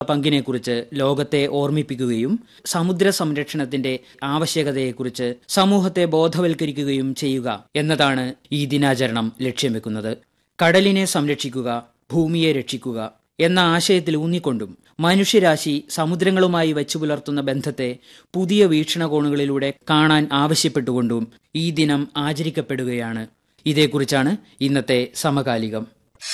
പങ്കിനെക്കുറിച്ച് ലോകത്തെ ഓർമ്മിപ്പിക്കുകയും സമുദ്ര സംരക്ഷണത്തിന്റെ ആവശ്യകതയെക്കുറിച്ച് സമൂഹത്തെ ബോധവൽക്കരിക്കുകയും ചെയ്യുക എന്നതാണ് ഈ ദിനാചരണം ലക്ഷ്യം വെക്കുന്നത് കടലിനെ സംരക്ഷിക്കുക ഭൂമിയെ രക്ഷിക്കുക എന്ന ആശയത്തിൽ ഊന്നിക്കൊണ്ടും മനുഷ്യരാശി സമുദ്രങ്ങളുമായി വെച്ചു പുലർത്തുന്ന ബന്ധത്തെ പുതിയ വീക്ഷണകോണുകളിലൂടെ കാണാൻ ആവശ്യപ്പെട്ടുകൊണ്ടും ഈ ദിനം ആചരിക്കപ്പെടുകയാണ് ഇതേക്കുറിച്ചാണ് ഇന്നത്തെ സമകാലികം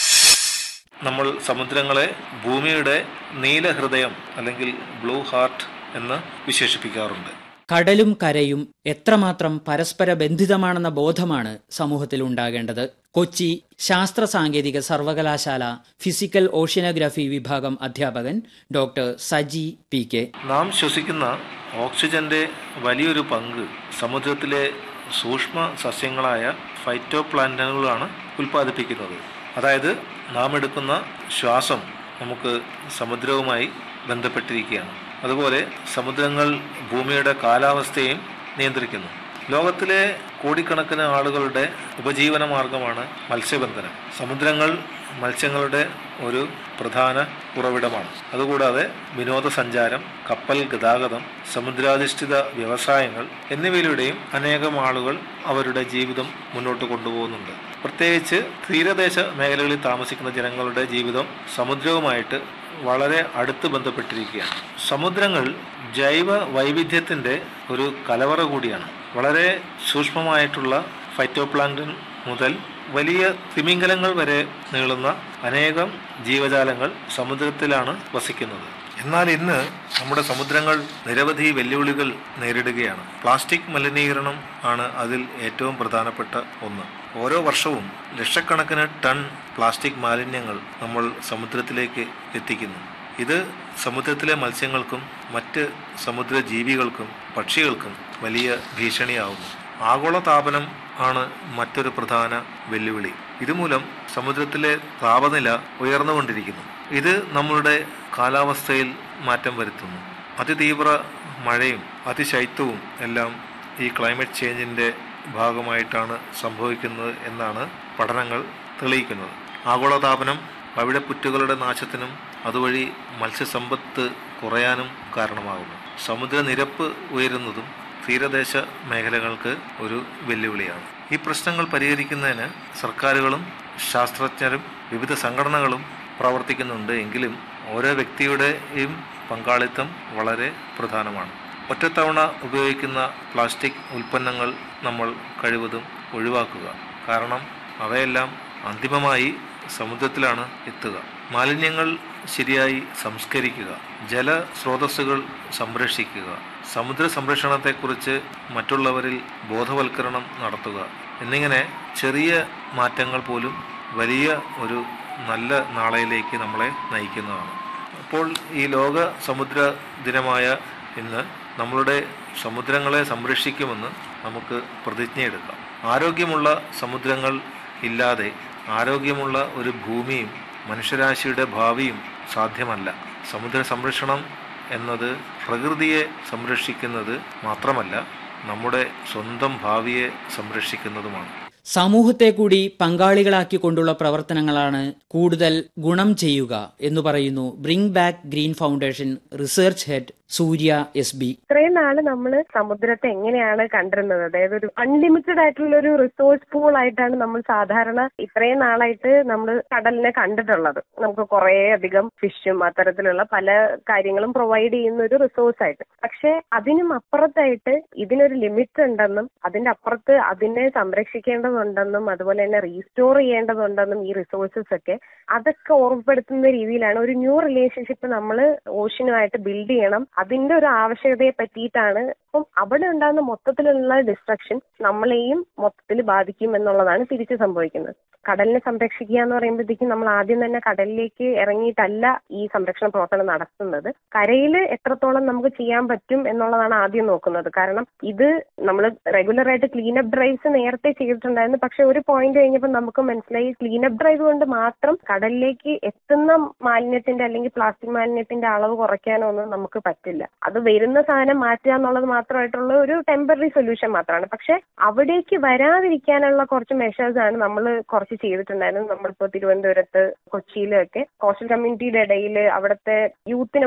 നമ്മൾ സമുദ്രങ്ങളെ ഭൂമിയുടെ നീലഹൃദയം അല്ലെങ്കിൽ ബ്ലൂ ഹാർട്ട് എന്ന് വിശേഷിപ്പിക്കാറുണ്ട് കടലും കരയും എത്രമാത്രം പരസ്പര ബന്ധിതമാണെന്ന ബോധമാണ് സമൂഹത്തിൽ ഉണ്ടാകേണ്ടത് കൊച്ചി ശാസ്ത്ര സാങ്കേതിക സർവകലാശാല ഫിസിക്കൽ ഓഷ്യനോഗ്രഫി വിഭാഗം അധ്യാപകൻ ഡോക്ടർ സജി പി കെ നാം ശ്വസിക്കുന്ന ഓക്സിജന്റെ വലിയൊരു പങ്ക് സമുദ്രത്തിലെ സൂക്ഷ്മ സസ്യങ്ങളായ ഫൈറ്റോ പ്ലാന്റുകളാണ് ഉൽപ്പാദിപ്പിക്കുന്നത് അതായത് നാം എടുക്കുന്ന ശ്വാസം നമുക്ക് സമുദ്രവുമായി ബന്ധപ്പെട്ടിരിക്കുകയാണ് അതുപോലെ സമുദ്രങ്ങൾ ഭൂമിയുടെ കാലാവസ്ഥയും നിയന്ത്രിക്കുന്നു ലോകത്തിലെ കോടിക്കണക്കിന് ആളുകളുടെ ഉപജീവന മാർഗമാണ് മത്സ്യബന്ധനം സമുദ്രങ്ങൾ മത്സ്യങ്ങളുടെ ഒരു പ്രധാന ഉറവിടമാണ് അതുകൂടാതെ വിനോദസഞ്ചാരം കപ്പൽ ഗതാഗതം സമുദ്രാധിഷ്ഠിത വ്യവസായങ്ങൾ എന്നിവയിലൂടെയും അനേകം ആളുകൾ അവരുടെ ജീവിതം മുന്നോട്ട് കൊണ്ടുപോകുന്നുണ്ട് പ്രത്യേകിച്ച് തീരദേശ മേഖലകളിൽ താമസിക്കുന്ന ജനങ്ങളുടെ ജീവിതം സമുദ്രവുമായിട്ട് വളരെ അടുത്ത് ബന്ധപ്പെട്ടിരിക്കുകയാണ് സമുദ്രങ്ങൾ ജൈവ വൈവിധ്യത്തിൻ്റെ ഒരു കലവറ കൂടിയാണ് വളരെ സൂക്ഷ്മമായിട്ടുള്ള ഫൈറ്റോപ്ലാങ്ക്ടൺ മുതൽ വലിയ തിമിംഗലങ്ങൾ വരെ നീളുന്ന അനേകം ജീവജാലങ്ങൾ സമുദ്രത്തിലാണ് വസിക്കുന്നത് എന്നാൽ ഇന്ന് നമ്മുടെ സമുദ്രങ്ങൾ നിരവധി വെല്ലുവിളികൾ നേരിടുകയാണ് പ്ലാസ്റ്റിക് മലിനീകരണം ആണ് അതിൽ ഏറ്റവും പ്രധാനപ്പെട്ട ഒന്ന് ഓരോ വർഷവും ലക്ഷക്കണക്കിന് ടൺ പ്ലാസ്റ്റിക് മാലിന്യങ്ങൾ നമ്മൾ സമുദ്രത്തിലേക്ക് എത്തിക്കുന്നു ഇത് സമുദ്രത്തിലെ മത്സ്യങ്ങൾക്കും മറ്റ് സമുദ്ര ജീവികൾക്കും പക്ഷികൾക്കും വലിയ ഭീഷണിയാവുന്നു ആഗോളതാപനം ആണ് മറ്റൊരു പ്രധാന വെല്ലുവിളി ഇതുമൂലം സമുദ്രത്തിലെ താപനില ഉയർന്നുകൊണ്ടിരിക്കുന്നു ഇത് നമ്മളുടെ കാലാവസ്ഥയിൽ മാറ്റം വരുത്തുന്നു അതിതീവ്ര മഴയും അതിശൈത്യവും എല്ലാം ഈ ക്ലൈമറ്റ് ചേഞ്ചിൻ്റെ ഭാഗമായിട്ടാണ് സംഭവിക്കുന്നത് എന്നാണ് പഠനങ്ങൾ തെളിയിക്കുന്നത് ആഗോളതാപനം പവിഴപ്പുറ്റുകളുടെ നാശത്തിനും അതുവഴി മത്സ്യസമ്പത്ത് കുറയാനും കാരണമാകുന്നു സമുദ്രനിരപ്പ് ഉയരുന്നതും തീരദേശ മേഖലകൾക്ക് ഒരു വെല്ലുവിളിയാണ് ഈ പ്രശ്നങ്ങൾ പരിഹരിക്കുന്നതിന് സർക്കാരുകളും ശാസ്ത്രജ്ഞരും വിവിധ സംഘടനകളും പ്രവർത്തിക്കുന്നുണ്ട് എങ്കിലും ഓരോ വ്യക്തിയുടെയും പങ്കാളിത്തം വളരെ പ്രധാനമാണ് ഒറ്റത്തവണ ഉപയോഗിക്കുന്ന പ്ലാസ്റ്റിക് ഉൽപ്പന്നങ്ങൾ നമ്മൾ കഴിവതും ഒഴിവാക്കുക കാരണം അവയെല്ലാം അന്തിമമായി സമുദ്രത്തിലാണ് എത്തുക മാലിന്യങ്ങൾ ശരിയായി സംസ്കരിക്കുക ജലസ്രോതസ്സുകൾ സംരക്ഷിക്കുക സമുദ്ര സംരക്ഷണത്തെക്കുറിച്ച് മറ്റുള്ളവരിൽ ബോധവൽക്കരണം നടത്തുക എന്നിങ്ങനെ ചെറിയ മാറ്റങ്ങൾ പോലും വലിയ ഒരു നല്ല നാളെയിലേക്ക് നമ്മളെ നയിക്കുന്നതാണ് അപ്പോൾ ഈ ലോക സമുദ്ര ദിനമായ ഇന്ന് നമ്മളുടെ സമുദ്രങ്ങളെ സംരക്ഷിക്കുമെന്ന് നമുക്ക് പ്രതിജ്ഞയെടുക്കാം ആരോഗ്യമുള്ള സമുദ്രങ്ങൾ ഇല്ലാതെ ആരോഗ്യമുള്ള ഒരു ഭൂമിയും മനുഷ്യരാശിയുടെ ഭാവിയും സാധ്യമല്ല സമുദ്ര സംരക്ഷണം എന്നത് പ്രകൃതിയെ സംരക്ഷിക്കുന്നത് മാത്രമല്ല നമ്മുടെ സ്വന്തം ഭാവിയെ സംരക്ഷിക്കുന്നതുമാണ് സമൂഹത്തെ കൂടി പങ്കാളികളാക്കിക്കൊണ്ടുള്ള പ്രവർത്തനങ്ങളാണ് കൂടുതൽ ഗുണം ചെയ്യുക എന്ന് പറയുന്നു bring back green foundation research head Surya S B ഇത്രയും നാള് നമ്മൾ സമുദ്രത്തെ എങ്ങനെയാണ് കണ്ടിരുന്നത് അതായത് ഒരു അൺലിമിറ്റഡ് ആയിട്ടുള്ള ഒരു റിസോഴ്സ് പൂൾ ആയിട്ടാണ് നമ്മൾ സാധാരണ ഇത്രയും നാളായിട്ട് നമ്മൾ കടലിനെ കണ്ടിട്ടുള്ളത് നമുക്ക് കുറെ അധികം ഫിഷും അത്തരത്തിലുള്ള പല കാര്യങ്ങളും പ്രൊവൈഡ് ചെയ്യുന്ന ഒരു റിസോഴ്സ് ആയിട്ട് പക്ഷെ അതിനും അപ്പുറത്തായിട്ട് ഇതിനൊരു ലിമിറ്റ് ഉണ്ടെന്നും അതിന്റെ അപ്പുറത്ത് അതിനെ സംരക്ഷിക്കേണ്ടതുണ്ടെന്നും അതുപോലെ തന്നെ റീസ്റ്റോർ ചെയ്യേണ്ടതുണ്ടെന്നും ഈ റിസോഴ്സസ് ഒക്കെ അതൊക്കെ ഓർമ്മപ്പെടുത്തുന്ന രീതിയിലാണ് ഒരു ന്യൂ റിലേഷൻഷിപ്പ് നമ്മൾ ഓഷ്യനുമായിട്ട് ബിൽഡ് ചെയ്യണം അതിന്റെ ഒരു ആവശ്യകതയെ പറ്റിയിട്ടാണ് അപ്പം അവിടെ ഉണ്ടാകുന്ന മൊത്തത്തിലുള്ള ഡിസ്ട്രക്ഷൻ നമ്മളെയും മൊത്തത്തിൽ ബാധിക്കും എന്നുള്ളതാണ് തിരിച്ചു സംഭവിക്കുന്നത് കടലിനെ സംരക്ഷിക്കുക എന്ന് പറയുമ്പോഴത്തേക്കും നമ്മൾ ആദ്യം തന്നെ കടലിലേക്ക് ഇറങ്ങിയിട്ടല്ല ഈ സംരക്ഷണ പ്രവർത്തനം നടത്തുന്നത് കരയിൽ എത്രത്തോളം നമുക്ക് ചെയ്യാൻ പറ്റും എന്നുള്ളതാണ് ആദ്യം നോക്കുന്നത് കാരണം ഇത് നമ്മൾ റെഗുലർ ആയിട്ട് ക്ലീനപ്പ് ഡ്രൈവ്സ് നേരത്തെ ചെയ്തിട്ടുണ്ടായിരുന്നു പക്ഷെ ഒരു പോയിന്റ് കഴിഞ്ഞപ്പോൾ നമുക്ക് മനസ്സിലായി ക്ലീനപ്പ് ഡ്രൈവ് കൊണ്ട് മാത്രം കടലിലേക്ക് എത്തുന്ന മാലിന്യത്തിന്റെ അല്ലെങ്കിൽ പ്ലാസ്റ്റിക് മാലിന്യത്തിന്റെ അളവ് കുറയ്ക്കാനോ ഒന്നും നമുക്ക് പറ്റില്ല പറ്റില്ല അത് വരുന്ന സാധനം മാറ്റുക എന്നുള്ളത് മാത്രമായിട്ടുള്ള ഒരു ടെമ്പററി സൊല്യൂഷൻ മാത്രമാണ് പക്ഷെ അവിടേക്ക് വരാതിരിക്കാനുള്ള കുറച്ച് മെഷേഴ്സ് ആണ് നമ്മൾ കുറച്ച് ചെയ്തിട്ടുണ്ടായിരുന്നത് നമ്മളിപ്പോൾ തിരുവനന്തപുരത്ത് കൊച്ചിയിലൊക്കെ കോസ്റ്റൽ കമ്മ്യൂണിറ്റിയുടെ ഇടയിൽ അവിടുത്തെ യൂത്തിനെ